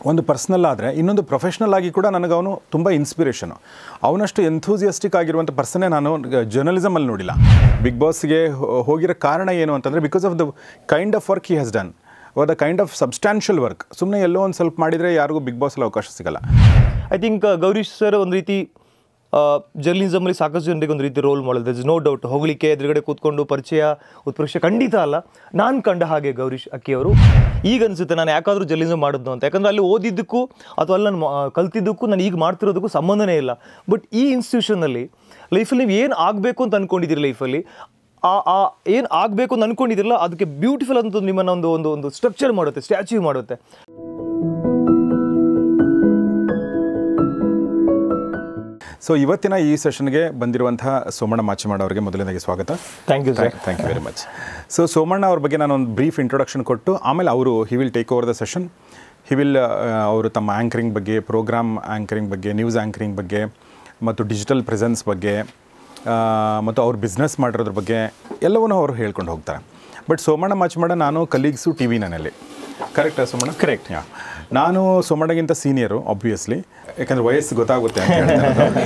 ಒಂದು ಪರ್ಸ್ನಲ್ ಆದರೆ ಇನ್ನೊಂದು ಪ್ರೊಫೆಷ್ನಲ್ ಆಗಿ ಕೂಡ ನನಗೆ ಅವನು ತುಂಬ ಇನ್ಸ್ಪಿರೇಷನು ಅವನಷ್ಟು ಎಂಥೂಸಿಯಸ್ಟಿಕ್ ಆಗಿರುವಂಥ ಪರ್ಸನ್ನೇ ನಾನು ಜರ್ನಲಿಸಮಲ್ಲಿ ನೋಡಿಲ್ಲ ಬಿಗ್ ಬಾಸ್ಗೆ ಹೋಗಿರೋ ಕಾರಣ ಏನು ಅಂತಂದರೆ because of the kind of work he has done the kind of substantial work ಸುಮ್ಮನೆ ಎಲ್ಲೋ ಒಂದು ಸ್ವಲ್ಪ ಮಾಡಿದರೆ ಯಾರಿಗೂ ಬಿಗ್ ಬಾಸಲ್ಲಿ ಅವಕಾಶ ಸಿಗಲ್ಲ ಐ ಥಿಂಕ್ ಗೌರೀಶ್ ಸರ್ ಒಂದು ರೀತಿ ಜರ್ನಲಿಸಮಲ್ಲಿ ಸಾಕಷ್ಟು ಜನರಿಗೆ ಒಂದು ರೀತಿ role model is no doubt ಹೋಗ್ಲಿಕ್ಕೆ ಎದುರುಗಡೆ ಕೂತ್ಕೊಂಡು ಪರಿಚಯ ಉತ್ಪ್ರೇಕ್ಷೆ ಖಂಡಿತ ಅಲ್ಲ ನಾನು ಕಂಡ ಹಾಗೆ ಗೌರೀಶ್ ಅಕ್ಕಿ ಅವರು ಈಗ ಅನಿಸುತ್ತೆ ನಾನು ಯಾಕಾದರೂ ಜರ್ನಲಿಸಮ್ ಮಾಡಿದ್ದು ಅಂತ ಯಾಕಂದ್ರೆ ಅಲ್ಲಿ ಓದಿದ್ದಕ್ಕೂ ಅಥವಾ ಅಲ್ಲಿ ನಾನು ಮಾ- ಕಲ್ತಿದ್ದಕ್ಕೂ ನಾನು ಈಗ ಮಾಡ್ತಿರೋದಕ್ಕೂ ಸಂಬಂಧನೇ ಇಲ್ಲ ಬಟ್ ಈ ಇನ್ಸ್ಟಿಟ್ಯೂಷನಲ್ಲಿ ಲೈಫಲ್ಲಿ ನೀವು ಏನು ಆಗಬೇಕು ಅಂತ ಅನ್ಕೊಂಡಿದ್ದೀರಿ ಲೈಫಲ್ಲಿ ಆ ಆ ಏನು ಆಗಬೇಕು ಅಂತ ಅನ್ಕೊಂಡಿದ್ದಿರಲ್ಲ ಅದಕ್ಕೆ ಬ್ಯೂಟಿಫುಲ್ ಅಂತ ನಿಮ್ಮನ್ನ ಒಂದು ಒಂದು ಒಂದು ಸ್ಟ್ರಕ್ಚರ್ ಮಾಡುತ್ತೆ ಸ್ಟ್ಯಾಚ್ಯೂ ಮಾಡುತ್ತೆ ಸೊ ಇವತ್ತಿನ ಈ ಸೆಷನ್ಗೆ ಬಂದಿರುವಂತಹ ಸೋಮಣ್ಣ ಮಾಚಿಮಾಡ್ ಅವರಿಗೆ ಮೊದಲನೇದಾಗಿ ಸ್ವಾಗತ thank you sir thank you very much so Somanna ಅವ್ರ ಬಗ್ಗೆ ನಾನು ಒಂದು ಬ್ರೀಫ್ ಇಂಟ್ರೊಡಕ್ಷನ್ ಕೊಟ್ಟು ಆಮೇಲೆ ಅವರು he will take over the session he will ಅವರು ತಮ್ಮ ಆ್ಯಂಕರಿಂಗ್ ಬಗ್ಗೆ ಪ್ರೋಗ್ರಾಮ್ ಆ್ಯಂಕರಿಂಗ್ ಬಗ್ಗೆ ನ್ಯೂಸ್ ಆ್ಯಂಕರಿಂಗ್ ಬಗ್ಗೆ ಮತ್ತು ಡಿಜಿಟಲ್ ಪ್ರೆಸೆನ್ಸ್ ಬಗ್ಗೆ ಆ, ಮತ್ತು ಅವ್ರು ಬಿಸ್ನೆಸ್ ಮಾಡಿರೋದ್ರ ಬಗ್ಗೆ ಎಲ್ಲವನ್ನೂ ಅವರು ಹೇಳ್ಕೊಂಡು ಹೋಗ್ತಾರೆ ಬಟ್ ಸೋಮಣ್ಣ ಮಾಚಿಮಾಡ ನಾನು ಕಲೀಗ್ಸು ಟಿ ವಿ ನನ್ನಲ್ಲಿ ಕರೆಕ್ಟಾ ಸೋಮಣ್ಣ ಕರೆಕ್ಟ್ ಯಾ ನಾನು ಸೋಮಣ್ಣಗಿಂತ ಸೀನಿಯರು ಆಬ್ವಿಯಸ್ಲಿ ಯಾಕಂದರೆ ವಯಸ್ಸು ಗೊತ್ತಾಗುತ್ತೆ ಅಂತ ಹೇಳ್ತಾರೆ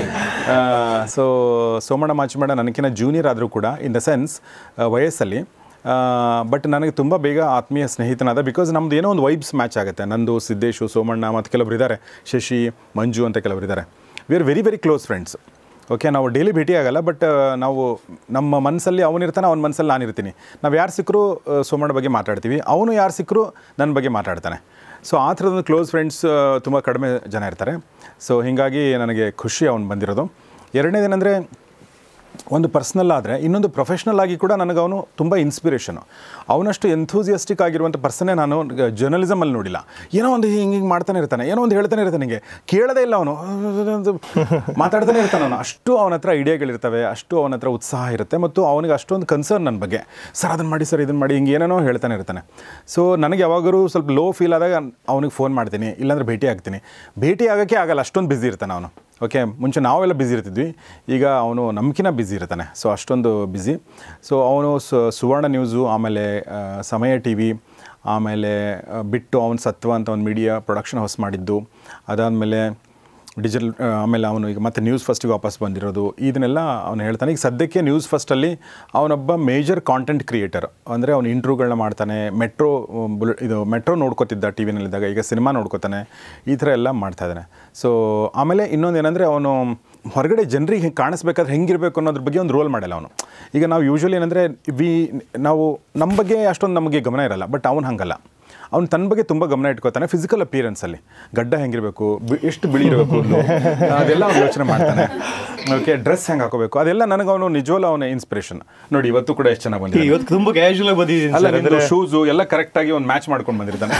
ಸೊ ಸೋಮಣ್ಣ ಮಾಚಿಮಾಡ ನನಗಿಂತ ಜೂನಿಯರ್ ಆದರೂ ಕೂಡ ಇನ್ ದ ಸೆನ್ಸ್ ವಯಸ್ಸಲ್ಲಿ ಬಟ್ ನನಗೆ ತುಂಬ ಬೇಗ ಆತ್ಮೀಯ ಸ್ನೇಹಿತನಾದ ಬಿಕಾಸ್ ನಮ್ದು ಏನೋ ಒಂದು ವೈಬ್ಸ್ ಮ್ಯಾಚ್ ಆಗುತ್ತೆ ನಂದು ಸಿದ್ದೇಶು ಸೋಮಣ್ಣ ಮತ್ತು ಕೆಲವರು ಇದ್ದಾರೆ ಶಶಿ ಮಂಜು ಅಂತ ಕೆಲವರು ಇದ್ದಾರೆ we are very very close friends okay ನಾವು ಡೈಲಿ ಭೇಟಿ ಆಗಲ್ಲ ಬಟ್ ನಾವು ನಮ್ಮ ಮನಸ್ಸಲ್ಲಿ ಅವನಿರ್ತಾನೆ ಅವನ ಮನಸ್ಸಲ್ಲಿ ನಾನಿರ್ತೀನಿ ನಾವು ಯಾರು ಸಿಕ್ಕರೂ ಸೋಮಣ್ಣ ಬಗ್ಗೆ ಮಾತಾಡ್ತೀವಿ ಅವನು ಯಾರು ಸಿಕ್ಕರೂ ನನ್ನ ಬಗ್ಗೆ ಮಾತಾಡ್ತಾನೆ ಸೊ ಆ ಥರದೊಂದು ಕ್ಲೋಸ್ ಫ್ರೆಂಡ್ಸ್ ತುಂಬ ಕಡಿಮೆ ಜನ ಇರ್ತಾರೆ ಸೊ ಹೀಗಾಗಿ ನನಗೆ ಖುಷಿ ಅವನು ಬಂದಿರೋದು ಎರಡನೇದೇನೆಂದರೆ ಒಂದು ಪರ್ಸ್ನಲ್ ಆದರೆ ಇನ್ನೊಂದು ಪ್ರೊಫೆಷ್ನಲ್ ಆಗಿ ಕೂಡ ನನಗೆ ಅವನು ತುಂಬ ಇನ್ಸ್ಪಿರೇಷನು ಅವನಷ್ಟು ಎಂಥೂಸಿಯಸ್ಟಿಕ್ ಆಗಿರುವಂಥ ಪರ್ಸನ್ನೇ ನಾನು ಜರ್ನಲಿಸಮಲ್ಲಿ ನೋಡಿಲ್ಲ ಏನೋ ಒಂದು ಹಿಂಗೆ ಹಿಂಗೆ ಮಾಡ್ತಾನೆ ಇರ್ತಾನೆ ಏನೋ ಒಂದು ಹೇಳ್ತಾನೆ ಇರ್ತಾನೆ ಹಿಂಗೆ ಕೇಳದೇ ಇಲ್ಲ ಅವನು ಮಾತಾಡ್ತಾನೆ ಇರ್ತಾನೆ ಅವನು ಅಷ್ಟು ಅವನ ಹತ್ರ ಐಡಿಯಾಗಳಿರ್ತವೆ ಅಷ್ಟು ಅವನ ಹತ್ರ ಉತ್ಸಾಹ ಇರುತ್ತೆ ಮತ್ತು ಅವನಿಗೆ ಅಷ್ಟೊಂದು ಕನ್ಸರ್ನ್ ನನ್ನ ಬಗ್ಗೆ ಸರ್ ಅದನ್ನು ಮಾಡಿ ಸರ್ ಇದನ್ನು ಮಾಡಿ ಹಿಂಗೆ ಏನೇನೋ ಹೇಳ್ತಾನೆ ಇರ್ತಾನೆ ಸೊ ನನಗೆ ಯಾವಾಗಲೂ ಸ್ವಲ್ಪ ಲೋ ಫೀಲ್ ಆದಾಗ ಅವನಿಗೆ ಫೋನ್ ಮಾಡ್ತೀನಿ ಇಲ್ಲಾಂದ್ರೆ ಭೇಟಿ ಆಗ್ತೀನಿ ಭೇಟಿ ಆಗೋಕ್ಕೆ ಆಗಲ್ಲ ಅಷ್ಟೊಂದು ಬ್ಯುಸಿ ಇರ್ತಾನೆ ಅವನು ಓಕೆ ಮುಂಚೆ ನಾವೆಲ್ಲ ಬ್ಯುಸಿ ಇರ್ತಿದ್ವಿ ಈಗ ಅವನು ನಮ್ಕಿನ ಬ್ಯುಸಿ ಇರ್ತಾನೆ ಸೊ ಅಷ್ಟೊಂದು ಬ್ಯುಸಿ ಸೊ ಅವನು ಸುವರ್ಣ ನ್ಯೂಸು ಆಮೇಲೆ ಆ, ಸಮಯ ಟಿ ವಿ ಆಮೇಲೆ ಆ, ಬಿಟ್ಟು ಅವನು ಸತ್ವ ಅಂತ ಒಂದು ಮೀಡಿಯಾ ಪ್ರೊಡಕ್ಷನ್ ಹೌಸ್ ಮಾಡಿದ್ದು ಅದಾದಮೇಲೆ ಡಿಜಿಟಲ್ ಆಮೇಲೆ ಅವನು ಈಗ ಮತ್ತೆ ನ್ಯೂಸ್ ಫಸ್ಟಿಗೆ ವಾಪಸ್ ಬಂದಿರೋದು ಇದನ್ನೆಲ್ಲ ಅವನು ಹೇಳ್ತಾನೆ ಈಗ ಸದ್ಯಕ್ಕೆ ನ್ಯೂಸ್ ಫಸ್ಟಲ್ಲಿ ಅವನೊಬ್ಬ ಮೇಜರ್ ಕಾಂಟೆಂಟ್ ಕ್ರಿಯೇಟರ್ ಅಂದರೆ ಅವನು ಇಂಟ್ರ್ಯೂಗಳನ್ನ ಮಾಡ್ತಾನೆ ಮೆಟ್ರೋ ಬುಲ್ ಇದು ಮೆಟ್ರೋ ನೋಡ್ಕೋತಿದ್ದ ಟಿ ವಿನಲ್ಲಿದ್ದಾಗ ಈಗ ಸಿನಿಮಾ ನೋಡ್ಕೋತಾನೆ ಈ ಥರ ಎಲ್ಲ ಮಾಡ್ತಾ ಇದ್ದಾನೆ ಸೊ ಆಮೇಲೆ ಇನ್ನೊಂದು ಏನಂದರೆ ಅವನು ಹೊರಗಡೆ ಜನರಿಗೆ ಹೆಂಗೆ ಕಾಣಿಸ್ಬೇಕಾದ್ರೆ ಹೆಂಗಿರಬೇಕು ಅನ್ನೋದ್ರ ಬಗ್ಗೆ ಒಂದು ರೋಲ್ ಮಾಡಿಲ್ಲ ಅವನು ಈಗ ನಾವು ಯೂಶ್ವಲಿ ಏನಂದರೆ ವಿ ನಾವು ನಮ್ಮ ಬಗ್ಗೆ ಅಷ್ಟೊಂದು ನಮಗೆ ಗಮನ ಇರಲ್ಲ ಬಟ್ ಅವ್ನು ಹಂಗಲ್ಲ ಅವ್ನು ತನ್ನ ಬಗ್ಗೆ ತುಂಬ ಗಮನ ಇಟ್ಕೋತಾನೆ ಫಿಸಿಕಲ್ ಅಪಿಯರೆನ್ಸಲ್ಲಿ ಗಡ್ಡ ಹೆಂಗಿರಬೇಕು ಬಿ- ಎಷ್ಟು ಬಿಳಿ ಇರಬೇಕು ಅದೆಲ್ಲ ಅವ್ನು ಯೋಚನೆ ಮಾಡ್ತಾನೆ ಓಕೆ ಡ್ರೆಸ್ ಹೆಂಗೆ ಹಾಕೋಬೇಕು ಅದೆಲ್ಲ ನನಗೆ ಅವನು ನಿಜವಲ್ಲ ಅವನ ಇನ್ಸ್ಪಿರೇಷನ್ ನೋಡಿ ಇವತ್ತು ಕೂಡ ಎಷ್ಟು ಚೆನ್ನಾಗಿ ಬಂದಿದೆ ಇವತ್ತು ತುಂಬ ಕ್ಯಾಶುವಲ್ ಆಗಿ ಬಂದಿದ್ದೀನಿ ಅಲ್ಲ ಸರ್ ನಿಮ್ದು ಶೂಸು ಎಲ್ಲ ಕರೆಕ್ಟಾಗಿ ಒಂದು ಮ್ಯಾಚ್ ಮಾಡ್ಕೊಂಡು ಬಂದಿರ್ತಾನೆ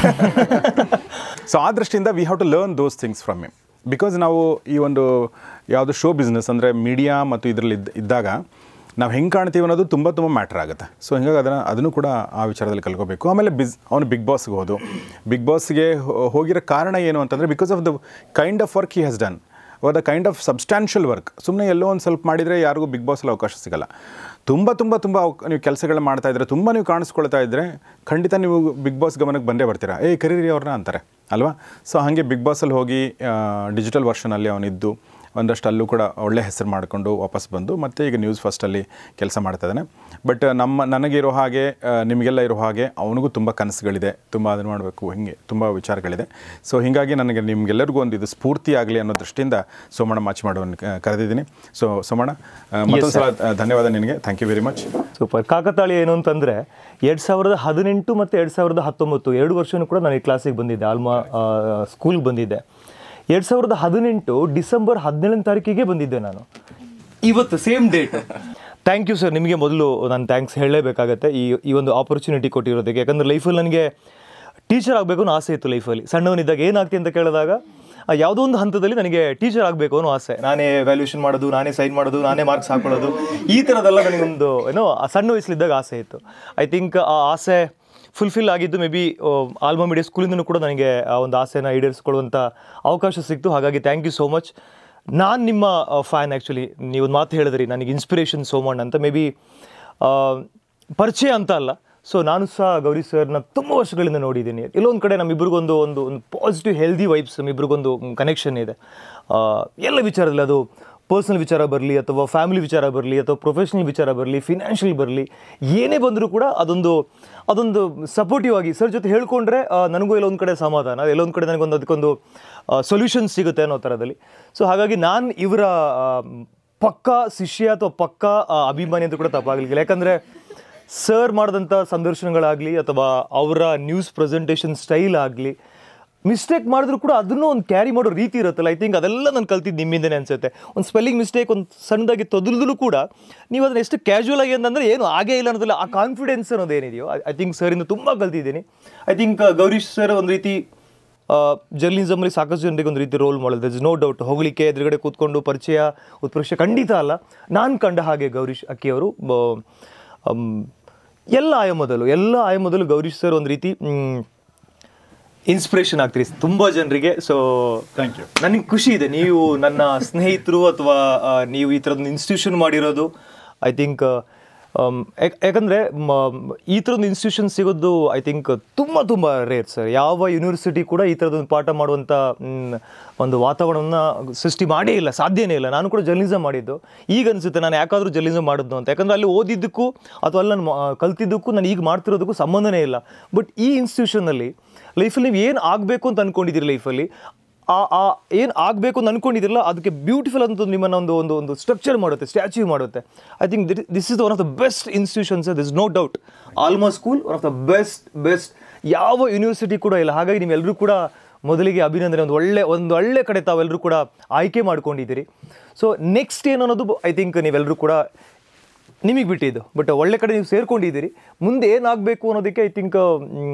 ಸೊ ಆ ದೃಷ್ಟಿಯಿಂದ we have to learn those things from him because ನಾವು ಈ ಒಂದು ಯಾವುದು ಶೋ ಬಿಸ್ನೆಸ್ ಅಂದರೆ ಮೀಡಿಯಾ ಮತ್ತು ಇದರಲ್ಲಿ ಇದ್ದ ಇದ್ದಾಗ ನಾವು ಹೆಂಗೆ ಕಾಣ್ತೀವಿ ಅನ್ನೋದು ತುಂಬ ತುಂಬ ಮ್ಯಾಟ್ರ್ ಆಗುತ್ತೆ ಸೊ ಹಿಂಗಾಗಿ ಅದನ್ನು ಅದನ್ನು ಕೂಡ ಆ ವಿಚಾರದಲ್ಲಿ ಕಲ್ಕೋಬೇಕು ಆಮೇಲೆ ಬಿಸ್ ಅವನು ಬಿಗ್ ಬಾಸ್ಗೆ ಹೋದು ಬಿಗ್ ಬಾಸ್ಗೆ ಹೋಗಿರೋ ಕಾರಣ ಏನು ಅಂತಂದರೆ because of the kind of work he has done the kind of substantial work ಸುಮ್ಮನೆ ಎಲ್ಲೋ ಒಂದು ಸ್ವಲ್ಪ ಮಾಡಿದರೆ ಯಾರಿಗೂ ಬಿಗ್ ಬಾಸಲ್ಲಿ ಅವಕಾಶ ಸಿಗಲ್ಲ ತುಂಬ ತುಂಬ ತುಂಬ ಅವಕ್- ನೀವು ಕೆಲಸಗಳು ಮಾಡ್ತಾ ಇದ್ರೆ ತುಂಬ ನೀವು ಕಾಣಿಸ್ಕೊಳ್ತಾ ಇದ್ದರೆ ಖಂಡಿತ ನೀವು ಬಿಗ್ ಬಾಸ್ ಗಮನಕ್ಕೆ ಬಂದೇ ಬರ್ತೀರಾ ಏ ಕರೀರಿ ಅವ್ರನ್ನ ಅಂತಾರೆ ಅಲ್ವಾ ಸೊ ಹಾಗೆ ಬಿಗ್ ಬಾಸಲ್ಲಿ ಹೋಗಿ ಡಿಜಿಟಲ್ ವರ್ಷನಲ್ಲಿ ಅವನಿದ್ದು ಒಂದಷ್ಟು ಅಲ್ಲೂ ಕೂಡ ಒಳ್ಳೆ ಹೆಸರು ಮಾಡಿಕೊಂಡು ವಾಪಸ್ ಬಂದು ಮತ್ತೆ ಈಗ ನ್ಯೂಸ್ ಫಸ್ಟಲ್ಲಿ ಕೆಲಸ ಮಾಡ್ತಾ ಇದ್ದಾನೆ ಬಟ್ ನಮ್ಮ ನನಗಿರೋ ಹಾಗೆ ಆ, ನಿಮಗೆಲ್ಲ ಇರೋ ಹಾಗೆ ಅವನಿಗೂ ತುಂಬ ಕನಸುಗಳಿದೆ ತುಂಬ ಅದನ್ನು ಮಾಡಬೇಕು ಹಿಂಗೆ ತುಂಬ ವಿಚಾರಗಳಿದೆ ಸೊ ಹೀಗಾಗಿ ನನಗೆ ನಿಮಗೆಲ್ಲರಿಗೂ ಒಂದು ಇದು ಸ್ಫೂರ್ತಿ ಆಗಲಿ ಅನ್ನೋ ದೃಷ್ಟಿಯಿಂದ ಸೋಮಣ್ಣ ಮಾಚಿ ಮಾಡೋನ್ ಕರೆದಿದ್ದೀನಿ ಸೊ ಸೋಮಣ್ಣ ಆ, ಮತ್ತೊಂದು ಸಲ ಆ, ಧನ್ಯವಾದ ನಿನಗೆ thank you very much super ಕಾಕತಾಳಿ ಏನು ಅಂತಂದರೆ ಎರಡು ಸಾವಿರದ ಹದಿನೆಂಟು ಮತ್ತು ಎರಡು ಸಾವಿರದ ಹತ್ತೊಂಬತ್ತು ಎರಡು ವರ್ಷನೂ ಕೂಡ ನಾನು ಈ ಕ್ಲಾಸಿಗೆ ಬಂದಿದ್ದೆ ಆಲ್ಮಾ ಸ್ಕೂಲ್ಗೆ ಬಂದಿದ್ದೆ ಎರಡು ಸಾವಿರದ ಹದಿನೆಂಟು ಡಿಸೆಂಬರ್ ಹದಿನೇಳನೇ ತಾರೀಕಿಗೆ ಬಂದಿದ್ದೆ ನಾನು ಇವತ್ತು same date thank you sir ನಿಮಗೆ ಮೊದಲು ನಾನು ಥ್ಯಾಂಕ್ಸ್ ಹೇಳಲೇಬೇಕಾಗತ್ತೆ ಈ ಈ ಒಂದು ಆಪರ್ಚುನಿಟಿ ಕೊಟ್ಟಿರೋದಕ್ಕೆ ಯಾಕಂದರೆ ಲೈಫಲ್ಲಿ ನನಗೆ ಟೀಚರ್ ಆಗಬೇಕು ಅನ್ನೋ ಆಸೆ ಇತ್ತು ಲೈಫಲ್ಲಿ ಸಣ್ಣವನಿದ್ದಾಗ ಏನಾಗ್ತಿ ಅಂತ ಕೇಳಿದಾಗ ಆ, ಯಾವುದೋ ಒಂದು ಹಂತದಲ್ಲಿ ನನಗೆ ಟೀಚರ್ ಆಗಬೇಕು ಅನ್ನೋ ಆಸೆ ನಾನೇ ವ್ಯಾಲ್ಯೂಷನ್ ಮಾಡೋದು ನಾನೇ ಸೈನ್ ಮಾಡೋದು ನಾನೇ ಮಾರ್ಕ್ಸ್ ಹಾಕೊಳ್ಳೋದು ಈ ಥರದ್ದೆಲ್ಲ ನನಗೊಂದು ಏನೋ ಆ ಸಣ್ಣ ವಯಸ್ಸಲ್ಲಿದ್ದಾಗ ಆಸೆ ಇತ್ತು ಐ ಥಿಂಕ್ ಆ ಆಸೆ ಫುಲ್ಫಿಲ್ ಆಗಿದ್ದು ಮೇ ಬಿ ಆಲ್ಮಾ ಮೀಡಿಯಾ ಸ್ಕೂಲಿಂದನೂ ಕೂಡ ನನಗೆ ಆ ಒಂದು ಆಸೆನ ಈಡೇರಿಸ್ಕೊಳ್ಳುವಂಥ ಅವಕಾಶ ಸಿಕ್ತು ಹಾಗಾಗಿ ಥ್ಯಾಂಕ್ ಯು ಸೋ ಮಚ್ ನಾನು ನಿಮ್ಮ ಫ್ಯಾನ್ ಆ್ಯಕ್ಚುಲಿ ನೀವು ಒಂದು ಮಾತು ಹೇಳಿದ್ರಿ ನನಗೆ ಇನ್ಸ್ಪಿರೇಷನ್ ಸೋಮಣ್ಣ ಅಂತ ಮೇ ಬಿ ಪರಿಚಯ ಅಂತ ಅಲ್ಲ ಸೊ ನಾನು ಸಹ ಗೌರಿ ಸರ್ನ ತುಂಬ ವರ್ಷಗಳಿಂದ ನೋಡಿದ್ದೀನಿ ಎಲ್ಲೊಂದು ಕಡೆ ನಮ್ಮಿಬ್ರಿಗೊಂದು ಒಂದು ಒಂದು ಪಾಸಿಟಿವ್ ಹೆಲ್ದಿ ವೈಬ್ಸ್ ನಮ್ಮಿಬ್ರಿಗೊಂದು ಕನೆಕ್ಷನ್ ಇದೆ ಆ, ಎಲ್ಲ ವಿಚಾರದಲ್ಲಿ ಅದು ಪರ್ಸನಲ್ ವಿಚಾರ ಬರಲಿ ಅಥವಾ ಫ್ಯಾಮಿಲಿ ವಿಚಾರ ಬರಲಿ ಅಥವಾ ಪ್ರೊಫೆಷ್ನಲ್ ವಿಚಾರ ಬರಲಿ ಫಿನಾನ್ಷಿಯಲ್ ಬರಲಿ ಏನೇ ಬಂದರೂ ಕೂಡ ಅದೊಂದು ಅದೊಂದು ಸಪೋರ್ಟಿವ್ ಆಗಿ ಸರ್ ಜೊತೆ ಹೇಳ್ಕೊಂಡ್ರೆ ಆ, ನನಗೂ ಎಲ್ಲೊಂದು ಕಡೆ ಸಮಾಧಾನ ಎಲ್ಲೊಂದು ಕಡೆ ನನಗೊಂದು ಅದಕ್ಕೊಂದು ಸೊಲ್ಯೂಷನ್ ಸಿಗುತ್ತೆ ಅನ್ನೋ ಥರದಲ್ಲಿ ಸೊ ಹಾಗಾಗಿ ನಾನು ಇವರ ಆ, ಪಕ್ಕಾ ಶಿಷ್ಯ ಅಥವಾ ಪಕ್ಕಾ ಆ, ಅಭಿಮಾನಿ ಅಂತ ಕೂಡ ತಪ್ಪಾಗಲಿಲ್ಲ ಯಾಕಂದರೆ ಸರ್ ಮಾಡಿದಂಥ ಸಂದರ್ಶನಗಳಾಗಲಿ ಅಥವಾ ಅವರ ನ್ಯೂಸ್ ಪ್ರೆಸೆಂಟೇಷನ್ ಸ್ಟೈಲ್ ಆಗಲಿ ಮಿಸ್ಟೇಕ್ ಮಾಡಿದ್ರು ಕೂಡ ಅದನ್ನು ಒಂದು ಕ್ಯಾರಿ ಮಾಡೋ ರೀತಿ ಇರುತ್ತಲ್ಲ ಐ ಥಿಂಕ್ ಅದೆಲ್ಲ ನಾನು ಕಲ್ತಿದ್ದು ನಿಮ್ಮಿಂದನೇ ಅನ್ಸುತ್ತೆ ಒಂದು ಸ್ಪೆಲ್ಲಿಂಗ್ ಮಿಸ್ಟೇಕ್ ಒಂದು ಸಣ್ಣದಾಗಿ ತೊದಲಿದ್ರು ಕೂಡ ನೀವು ಅದನ್ನ ಎಷ್ಟು ಕ್ಯಾಶುವಲ್ ಆಗಿ ಅಂತಂದರೆ ಏನು ಆಗೇ ಇಲ್ಲ ಅನ್ನೋದಿಲ್ಲ ಆ ಕಾನ್ಫಿಡೆನ್ಸ್ ಅನ್ನೋದು ಏನಿದೆಯೋ ಐ ಥಿಂಕ್ ಸರಿಂದ ತುಂಬ ಕಲ್ತಿದ್ದೀನಿ ಐ ಥಿಂಕ್ ಗೌರೀಶ್ ಸರ್ ಒಂದು ರೀತಿ ಜರ್ನಲಿಸಮಲ್ಲಿ ಸಾಕಷ್ಟು ಜನರಿಗೆ ಒಂದು ರೀತಿ ರೋಲ್ ಮಾಡೋದು ಇಸ್ ನೋ ಡೌಟ್ ಹೋಗಲಿಕ್ಕೆ ಎದುರುಗಡೆ ಕೂತ್ಕೊಂಡು ಪರಿಚಯ ಉತ್ಪ್ರಶ್ಯ ಖಂಡಿತ ಅಲ್ಲ ನಾನು ಕಂಡ ಹಾಗೆ ಗೌರೀಶ್ ಅಕ್ಕಿಯವರು ಬ- ಅಮ್, ಎಲ್ಲ ಆಯಾಮದಲ್ಲೂ ಎಲ್ಲ ಆಯಾಮದಲ್ಲೂ ಗೌರೀಶ್ ಸರ್ ಒಂದು ರೀತಿ ಇನ್ಸ್ಪಿರೇಷನ್ ಆಗ್ತೀರಿ ತುಂಬ ಜನರಿಗೆ ಸೊ ಥ್ಯಾಂಕ್ ಯು ನನಗೆ ಖುಷಿ ಇದೆ ನೀವು ನನ್ನ ಸ್ನೇಹಿತರು ಅಥವಾ ಆ, ನೀವು ಈ ಥರದ್ದು ಇನ್ಸ್ಟಿಟ್ಯೂಷನ್ ಮಾಡಿರೋದು ಐ ಥಿಂಕ್ ಯಾಕಂದರೆ ಈ ಥರದ್ದು ಇನ್ಸ್ಟಿಟ್ಯೂಷನ್ ಸಿಗೋದು ಐ ಥಿಂಕ್ ತುಂಬ ತುಂಬ ರೇರ್ ಸರ್ ಯಾವ ಯೂನಿವರ್ಸಿಟಿ ಕೂಡ ಈ ಥರದೊಂದು ಪಾಠ ಮಾಡುವಂಥ ಮ್, ಒಂದು ವಾತಾವರಣವನ್ನು ಸೃಷ್ಟಿ ಮಾಡೇ ಇಲ್ಲ ಸಾಧ್ಯನೇ ಇಲ್ಲ ನಾನು ಕೂಡ ಜರ್ನಲಿಸಮ್ ಮಾಡಿದ್ದು ಈಗ ಅನಿಸುತ್ತೆ ನಾನು ಯಾಕಾದರೂ ಜರ್ನಲಿಸಮ್ ಮಾಡಿದ್ದು ಅಂತ ಯಾಕಂದರೆ ಅಲ್ಲಿ ಓದಿದ್ದಕ್ಕೂ ಅಥವಾ ಅಲ್ಲಿ ನಾನು ಮಾ- ಕಲ್ತಿದ್ದಕ್ಕೂ ನಾನು ಈಗ ಮಾಡ್ತಿರೋದಕ್ಕೂ ಸಂಬಂಧನೇ ಇಲ್ಲ ಬಟ್ ಈ ಇನ್ಸ್ಟಿಟ್ಯೂಷನಲ್ಲಿ ಲೈಫಲ್ಲಿ ನೀವು ಏನು ಆಗಬೇಕು ಅಂತ ಅಂದ್ಕೊಂಡಿದ್ದೀರಿ ಲೈಫಲ್ಲಿ ಆ ಆ ಏನು ಆಗಬೇಕು ಅಂತ ಅಂದ್ಕೊಂಡಿದ್ದಿರಲ್ಲ ಅದಕ್ಕೆ ಬ್ಯೂಟಿಫುಲ್ ಅಂತ ನಿಮ್ಮನ್ನು ಒಂದು ಒಂದು ಒಂದು ಸ್ಟ್ರಕ್ಚರ್ ಮಾಡುತ್ತೆ ಸ್ಟ್ಯಾಚ್ಯೂ ಮಾಡುತ್ತೆ I think this is one of the best institutions this no doubt Alma school one of the best best ಯಾವ ಯೂನಿವರ್ಸಿಟಿ ಕೂಡ ಇಲ್ಲ ಹಾಗಾಗಿ ನೀವೆಲ್ಲರೂ ಕೂಡ ಮೊದಲಿಗೆ ಅಭಿನಂದನೆ ಒಂದು ಒಳ್ಳೆ ಒಂದು ಒಳ್ಳೆ ಕಡೆ ತಾವೆಲ್ಲರೂ ಕೂಡ ಆಯ್ಕೆ ಮಾಡ್ಕೊಂಡಿದ್ದೀರಿ ಸೊ ನೆಕ್ಸ್ಟ್ ಏನು ಅನ್ನೋದು ಐ ಥಿಂಕ್ ನೀವೆಲ್ಲರೂ ಕೂಡ ನಿಮಗೆ ಬಿಟ್ಟಿದ್ದು ಬಟ್ ಒಳ್ಳೆ ಕಡೆ ನೀವು ಸೇರ್ಕೊಂಡಿದ್ದೀರಿ ಮುಂದೆ ಏನಾಗಬೇಕು ಅನ್ನೋದಕ್ಕೆ I think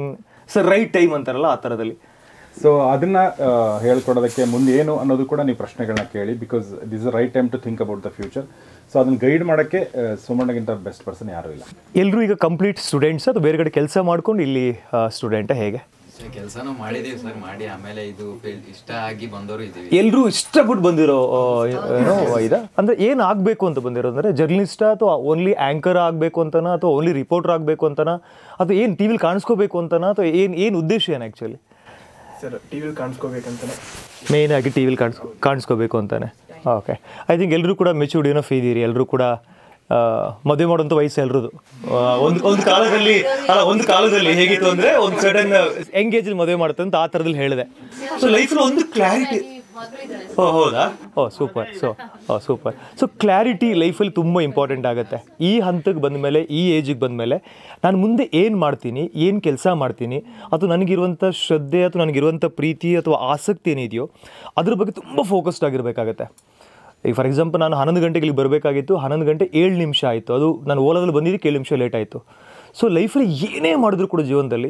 sir right time ಅಂತಾರಲ್ಲ ಆ ಥರದಲ್ಲಿ ಸೊ ಅದನ್ನ ಆ, ಹೇಳ್ಕೊಡೋದಕ್ಕೆ ಮುಂದೆ ಏನು ಅನ್ನೋದು ಕೂಡ ನೀವು ಪ್ರಶ್ನೆಗಳನ್ನ ಕೇಳಿ because this is right time to think about the future so ಅದನ್ನ ಗೈಡ್ ಮಾಡೋಕ್ಕೆ ಆ, ಸುಮಣ್ಣಗಿಂತ ಬೆಸ್ಟ್ ಪರ್ಸನ್ ಯಾರೂ ಇಲ್ಲ ಎಲ್ಲರೂ ಈಗ ಕಂಪ್ಲೀಟ್ ಸ್ಟೂಡೆಂಟ್ಸ್ ಅಥವಾ ಬೇರೆ ಕಡೆ ಕೆಲಸ ಮಾಡ್ಕೊಂಡು ಇಲ್ಲಿ ಸ್ಟೂಡೆಂಟ್ ಹೇಗೆ ಸರ್ ಕೆಲಸನೂ ಮಾಡಿದೀವಿ ಸರ್ ಮಾಡಿ ಆಮೇಲೆ ಇದು ಫೀಲ್ಡ್ ಇಷ್ಟ ಆಗಿ ಬಂದವರು ಇದೀವಿ ಎಲ್ಲರೂ ಇಷ್ಟಪಟ್ಟು ಬಂದಿರೋ ಆ, ಏನೋ ಇದ ಅಂದ್ರೆ ಏನು ಆಗಬೇಕು ಅಂತ ಬಂದಿರೋ ಅಂದ್ರೆ ಜರ್ನಲಿಸ್ಟ್ ಅಥವಾ ಓನ್ಲಿ ಆಂಕರ್ ಆಗಬೇಕು ಅಂತನಾ ಅಥವಾ ಓನ್ಲಿ ರಿಪೋರ್ಟರ್ ಆಗಬೇಕು ಅಂತನಾ ಅಥವಾ ಏನು ಟಿ ವಿಲಿ ಕಾಣಿಸ್ಕೋಬೇಕು ಅಂತನಾ ಅಥವಾ ಏನು ಏನು ಉದ್ದೇಶ ಏನು ಆ್ಯಕ್ಚುಲಿ ಸರ್ ಟಿ ವಿಲಿ ಕಾಣಿಸ್ಕೋಬೇಕಂತಾನೆ ಮೇಯ್ನ್ ಆಗಿ ಟಿ ವಿಲಿ ಕಾಣಿಸ್ಕೊ ಕಾಣಿಸ್ಕೋಬೇಕು ಅಂತಾನೆ ಓಕೆ ಐ ಥಿಂಕ್ ಎಲ್ಲರೂ ಕೂಡ ಮೆಚೂರ್ಡ್ ಏನೋ ಇದ್ದೀರಿ ಎಲ್ಲರೂ ಕೂಡ ಆ, ಮದುವೆ ಮಾಡುವಂಥ ವಯಸ್ಸು ಎಲ್ರದ್ದು ಒಂದು ಒಂದು ಕಾಲದಲ್ಲಿ ಅಲ್ಲ ಒಂದು ಕಾಲದಲ್ಲಿ ಹೇಗಿತ್ತು ಅಂದರೆ ಒಂದು ಸಡನ್ ಎಂಗೇಜ್ ಮದುವೆ ಮಾಡುತ್ತೆ ಅಂತ ಆ ಥರದಲ್ಲಿ ಹೇಳಿದೆ ಸೊ ಲೈಫಲ್ಲಿ ಒಂದು ಕ್ಲಾರಿಟಿ ಓ ಹೌದಾ oh super so oh super so clarity ಲೈಫಲ್ಲಿ ತುಂಬ ಇಂಪಾರ್ಟೆಂಟ್ ಆಗುತ್ತೆ ಈ ಹಂತಕ್ಕೆ ಬಂದಮೇಲೆ ಈ ಏಜಿಗೆ ಬಂದಮೇಲೆ ನಾನು ಮುಂದೆ ಏನು ಮಾಡ್ತೀನಿ ಏನು ಕೆಲಸ ಮಾಡ್ತೀನಿ ಅಥವಾ ನನಗಿರುವಂಥ ಶ್ರದ್ಧೆ ಅಥವಾ ನನಗಿರುವಂಥ ಪ್ರೀತಿ ಅಥವಾ ಆಸಕ್ತಿ ಏನಿದೆಯೋ ಅದ್ರ ಬಗ್ಗೆ ತುಂಬ ಫೋಕಸ್ಡ್ ಆಗಿರಬೇಕಾಗತ್ತೆ ಈಗ ಫಾರ್ ಎಕ್ಸಾಂಪಲ್ ನಾನು ಹನ್ನೊಂದು ಗಂಟೆಗೆ ಇಲ್ಲಿ ಬರಬೇಕಾಗಿತ್ತು ಹನ್ನೊಂದು ಗಂಟೆ ಏಳು ನಿಮಿಷ ಆಯಿತು ಅದು ನಾನು ಓಲಾದಲ್ಲಿ ಬಂದಿದ್ದಕ್ಕೆ ಏಳು ನಿಮಿಷ ಲೇಟ್ ಆಯಿತು ಸೊ ಲೈಫಲ್ಲಿ ಏನೇ ಮಾಡಿದ್ರು ಕೂಡ ಜೀವನದಲ್ಲಿ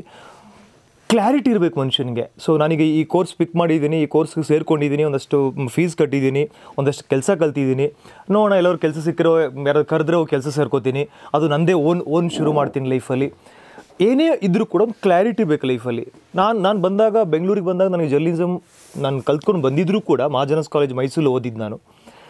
ಕ್ಲಾರಿಟಿ ಇರಬೇಕು ಮನುಷ್ಯನಿಗೆ ಸೊ ನನಗೆ ಈ ಕೋರ್ಸ್ ಪಿಕ್ ಮಾಡಿದ್ದೀನಿ ಈ ಕೋರ್ಸ್ಗೆ ಸೇರ್ಕೊಂಡಿದ್ದೀನಿ ಒಂದಷ್ಟು ಫೀಸ್ ಕಟ್ಟಿದ್ದೀನಿ ಒಂದಷ್ಟು ಕೆಲಸ ಕಲ್ತಿದ್ದೀನಿ ನೋಡೋಣ ಎಲ್ಲರೂ ಕೆಲಸ ಸಿಕ್ಕಿರೋ ಯಾರು ಕರೆದ್ರೆ ಕೆಲಸ ಸೇರ್ಕೋತೀನಿ ಅದು ನಂದೇ ಓನ್ ಓನ್ ಶುರು ಮಾಡ್ತೀನಿ ಲೈಫಲ್ಲಿ ಏನೇ ಇದ್ರೂ ಕೂಡ ಒಂದು ಕ್ಲಾರಿಟಿ ಬೇಕು ಲೈಫಲ್ಲಿ ನಾನು ನಾನು ಬಂದಾಗ ಬೆಂಗಳೂರಿಗೆ ಬಂದಾಗ ನನಗೆ ಜರ್ನಲಿಸಮ್ ನಾನು ಕಲ್ತ್ಕೊಂಡು ಬಂದಿದ್ದರೂ ಕೂಡ ಮಹಾಜನಸ್ ಕಾಲೇಜ್ ಮೈಸೂರು ಓದಿದ್ದು ನಾನು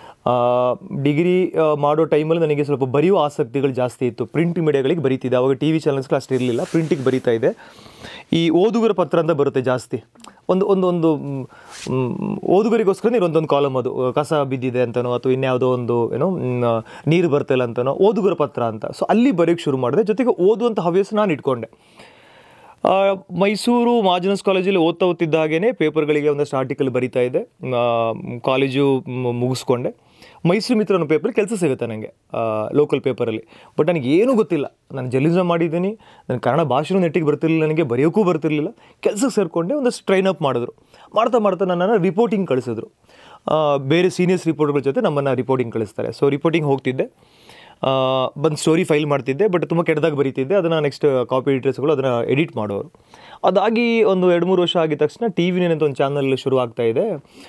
ಡಿಗ್ರಿ ಮಾಡೋ ಟೈಮಲ್ಲಿ ನನಗೆ ಸ್ವಲ್ಪ ಬರೆಯುವ ಆಸಕ್ತಿಗಳು ಜಾಸ್ತಿ ಇತ್ತು ಪ್ರಿಂಟ್ ಮೀಡಿಯಾಗಳಿಗೆ ಬರೀತಿದ್ದೆ ಅವಾಗ ಟಿ ವಿ ಚಾನಲ್ಸ್ಗಳು ಅಷ್ಟು ಇರಲಿಲ್ಲ ಪ್ರಿಂಟಿಗೆ ಬರೀತಾ ಇದೆ ಈ ಓದುಗರ ಪತ್ರ ಅಂತ ಬರುತ್ತೆ ಜಾಸ್ತಿ ಒಂದು ಒಂದು ಒಂದು ಮ್, ಮ್, ಓದುಗರಿಗೋಸ್ಕರ ಒಂದೊಂದು ಕಾಲಮ್ ಅದು ಕಸ ಬಿದ್ದಿದೆ ಅಂತನೋ ಅಥವಾ ಇನ್ಯಾವುದೋ ಒಂದು ಏನೋ ಮ್, ನೀರು ಬರ್ತಿಲ್ಲ ಅಂತನೋ ಓದುಗರ ಪತ್ರ ಅಂತ ಸೊ ಅಲ್ಲಿ ಬರೆಯೋಕ್ಕೆ ಶುರು ಮಾಡಿದೆ ಜೊತೆಗೆ ಓದುವಂಥ ಹವ್ಯಾಸ ನಾನು ಇಟ್ಕೊಂಡೆ ಆ, ಮೈಸೂರು ಮಾಜನಸ್ ಕಾಲೇಜಲ್ಲಿ ಓದ್ತಾ ಓದ್ತಿದ್ದ ಹಾಗೇ ಪೇಪರ್ಗಳಿಗೆ ಒಂದಷ್ಟು ಆರ್ಟಿಕಲ್ ಬರಿತಾ ಇದ್ದೆ ಆ, ಕಾಲೇಜು ಮ್- ಮುಗಿಸ್ಕೊಂಡೆ ಮೈಸೂರು ಮಿತ್ರ ಅನ್ನೋ ಪೇಪರ್ ಕೆಲಸ ಸಿಗುತ್ತೆ ನನಗೆ ಲೋಕಲ್ ಪೇಪರಲ್ಲಿ ಬಟ್ ನನಗೆ ಏನೂ ಗೊತ್ತಿಲ್ಲ ನಾನು ಜರ್ನಲಿಸಮ್ ಮಾಡಿದ್ದೀನಿ ನನ್ನ ಕನ್ನಡ ಭಾಷೆನೂ ನೆಟ್ಟಿಗೆ ಬರ್ತಿರ್ಲಿಲ್ಲ ನನಗೆ ಬರೆಯೋಕ್ಕೂ ಬರ್ತಿರ್ಲಿಲ್ಲ ಕೆಲಸಕ್ಕೆ ಸೇರಿಕೊಂಡೆ ಒಂದಷ್ಟು ಟ್ರೈನ್ ಅಪ್ ಮಾಡಿದ್ರು ಮಾಡ್ತಾ ಮಾಡ್ತಾ ನನ್ನನ್ನು ರಿಪೋರ್ಟಿಂಗ್ ಕಳಿಸಿದ್ರು ಆ, ಬೇರೆ ಸೀನಿಯರ್ಸ್ ರಿಪೋರ್ಟ್ಗಳ ಜೊತೆ ನಮ್ಮನ್ನು ರಿಪೋರ್ಟಿಂಗ್ ಕಳಿಸ್ತಾರೆ ಸೊ ರಿಪೋರ್ಟಿಂಗ್ ಹೋಗ್ತಿದ್ದೆ ಬಂದು ಸ್ಟೋರಿ ಫೈಲ್ ಮಾಡ್ತಿದ್ದೆ ಬಟ್ ತುಂಬ ಕೆಟ್ಟದಾಗಿ ಬರೀತಿದ್ದೆ ಅದನ್ನು ನೆಕ್ಸ್ಟ್ ಕಾಪಿ ಎಡಿಟರ್ಸ್ಗಳು ಅದನ್ನು ಎಡಿಟ್ ಮಾಡೋರು ಅದಾಗಿ ಒಂದು ಎರಡು ಮೂರು ವರ್ಷ ಆಗಿದ ತಕ್ಷಣ ಟಿ ವಿನೇನಂತ ಒಂದು ಚಾನಲ್ ಶುರು ಆಗ್ತಾ ಇದೆ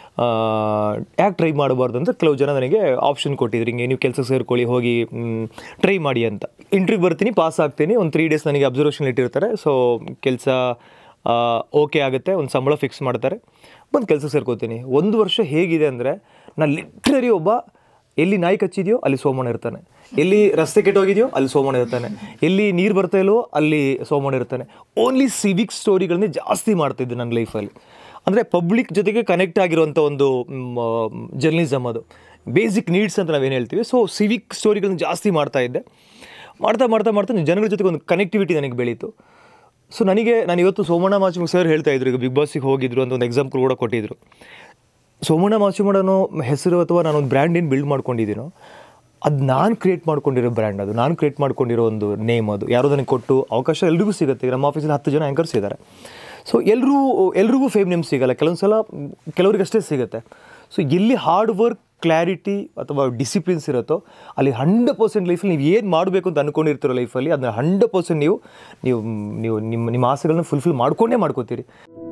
ಯಾಕೆ ಟ್ರೈ ಮಾಡಬಾರ್ದು ಅಂತ ಕೆಲವು ಜನ ನನಗೆ ಆಪ್ಷನ್ ಕೊಟ್ಟಿದ್ರು ಹಿಂಗೆ ನೀವು ಕೆಲಸ ಸೇರ್ಕೊಳ್ಳಿ ಹೋಗಿ ಟ್ರೈ ಮಾಡಿ ಅಂತ ಇಂಟ್ರಿಗೆ ಬರ್ತೀನಿ ಪಾಸ್ ಆಗ್ತೀನಿ ಒಂದು ತ್ರೀ ಡೇಸ್ ನನಗೆ ಅಬ್ಸರ್ವೇಷನ್ ಇಟ್ಟಿರ್ತಾರೆ ಸೊ ಕೆಲಸ ಓಕೆ ಆಗುತ್ತೆ ಒಂದು ಸಂಬಳ ಫಿಕ್ಸ್ ಮಾಡ್ತಾರೆ ಬಂದು ಕೆಲಸ ಸೇರ್ಕೋತೀನಿ ಒಂದು ವರ್ಷ ಹೇಗಿದೆ ಅಂದರೆ ನಾನು ಲಿಟ್ರರಿ ಒಬ್ಬ ಎಲ್ಲಿ ನಾಯಿ ಕಚ್ಚಿದೆಯೋ ಅಲ್ಲಿ ಸೋಮಣ್ಣ ಇರ್ತಾನೆ ಎಲ್ಲಿ ರಸ್ತೆ ಕೆಟ್ಟೋಗಿದೆಯೋ ಅಲ್ಲಿ ಸೋಮಣ್ಣ ಇರ್ತಾನೆ ಎಲ್ಲಿ ನೀರು ಬರ್ತಾ ಇಲ್ವೋ ಅಲ್ಲಿ ಸೋಮಣ್ಣ ಇರ್ತಾನೆ ಓನ್ಲಿ ಸಿವಿಕ್ ಸ್ಟೋರಿಗಳನ್ನೇ ಜಾಸ್ತಿ ಮಾಡ್ತಿದ್ದೆ ನನ್ನ ಲೈಫಲ್ಲಿ ಅಂದರೆ ಪಬ್ಲಿಕ್ ಜೊತೆಗೆ ಕನೆಕ್ಟ್ ಆಗಿರುವಂಥ ಒಂದು ಜರ್ನಲಿಸಮ್ ಅದು ಬೇಸಿಕ್ ನೀಡ್ಸ್ ಅಂತ ನಾವೇನು ಹೇಳ್ತೀವಿ ಸೊ ಸಿವಿಕ್ ಸ್ಟೋರಿಗಳನ್ನ ಜಾಸ್ತಿ ಮಾಡ್ತಾ ಇದ್ದೆ ಮಾಡ್ತಾ ಮಾಡ್ತಾ ಮಾಡ್ತಾ ಜನಗಳ ಜೊತೆಗೆ ಒಂದು ಕನೆಕ್ಟಿವಿಟಿ ನನಗೆ ಬೆಳೀತು ಸೊ ನನಗೆ ನಾನು ಇವತ್ತು ಸೋಮಣ್ಣ ಮಾಚಿಮ ಸರ್ ಹೇಳ್ತಾ ಇದ್ರು ಈಗ ಬಿಗ್ ಬಾಸಿಗೆ ಹೋಗಿದ್ರು ಅಂತ ಒಂದು ಎಕ್ಸಾಂಪಲ್ ಕೂಡ ಕೊಟ್ಟಿದ್ರು ಸೋಮಣ್ಣ ಮಾಚಿಮಡ್ ಅನ್ನೋ ಹೆಸರು ಅಥವಾ ನಾನು ಒಂದು ಬ್ರ್ಯಾಂಡ್ ಏನು ಬಿಲ್ಡ್ ಮಾಡ್ಕೊಂಡಿದ್ದೀನೋ ಅದು ನಾನು ಕ್ರಿಯೇಟ್ ಮಾಡ್ಕೊಂಡಿರೋ ಬ್ರ್ಯಾಂಡ್ ಅದು ನಾನು ಕ್ರಿಯೇಟ್ ಮಾಡ್ಕೊಂಡಿರೋ ಒಂದು ನೇಮ್ ಅದು ಯಾರೋ ನನಗೆ ಕೊಟ್ಟು ಅವಕಾಶ ಎಲ್ರಿಗೂ ಸಿಗುತ್ತೆ ಈಗ ನಮ್ಮ ಆಫೀಸಲ್ಲಿ ಹತ್ತು ಜನ ಆ್ಯಂಕರ್ಸ್ ಇದ್ದಾರೆ ಸೊ ಎಲ್ಲರೂ ಎಲ್ರಿಗೂ ಫೇಮ್ ನೇಮ್ ಸಿಗಲ್ಲ ಕೆಲವೊಂದು ಸಲ ಕೆಲವರಿಗಷ್ಟೇ ಸಿಗುತ್ತೆ ಸೊ ಎಲ್ಲಿ ಹಾರ್ಡ್ ವರ್ಕ್ ಕ್ಲಾರಿಟಿ ಅಥವಾ ಡಿಸಿಪ್ಲಿನ್ಸ್ ಇರುತ್ತೋ ಅಲ್ಲಿ ಹಂಡ್ರೆಡ್ ಪರ್ಸೆಂಟ್ ಲೈಫಲ್ಲಿ ನೀವು ಏನು ಮಾಡಬೇಕು ಅಂತ ಅಂದ್ಕೊಂಡಿರ್ತೀರೋ ಲೈಫಲ್ಲಿ ಅದನ್ನ ಹಂಡ್ರೆಡ್ ಪರ್ಸೆಂಟ್ ನೀವು ನೀವು ನೀವು ನಿಮ್ಮ ನಿಮ್ಮ ಆಸೆಗಳನ್ನ ಫುಲ್ಫಿಲ್ ಮಾಡ್ಕೊಂಡೇ ಮಾಡ್ಕೋತೀರಿ